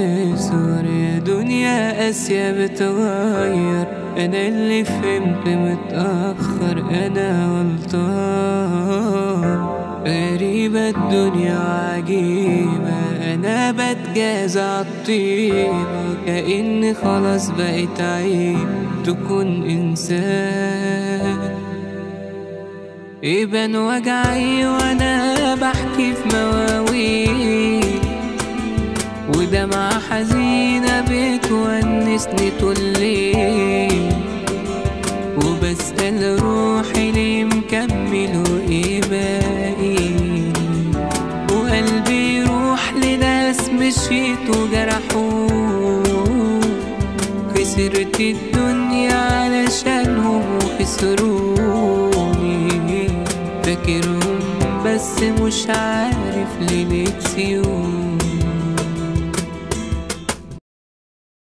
بتصغر يا دنيا قاسية بتغير أنا اللي فهمت متأخر أنا غلطان غريبة الدنيا عجيبة أنا بتجازى عالطيبة كأن خلاص بقيت عيب تكون إنسان يبان وجعي وانا بحكي في مواويل ودمعة حزينة بتونسني طول الليل وبسأل روحي ليه مكمل وايه باقي وقلبي يروح لناس مشيت وجرحوه خسرت الدنيا علشانهم وخسروني فاكرهم بس مش عارف ليه نسيوني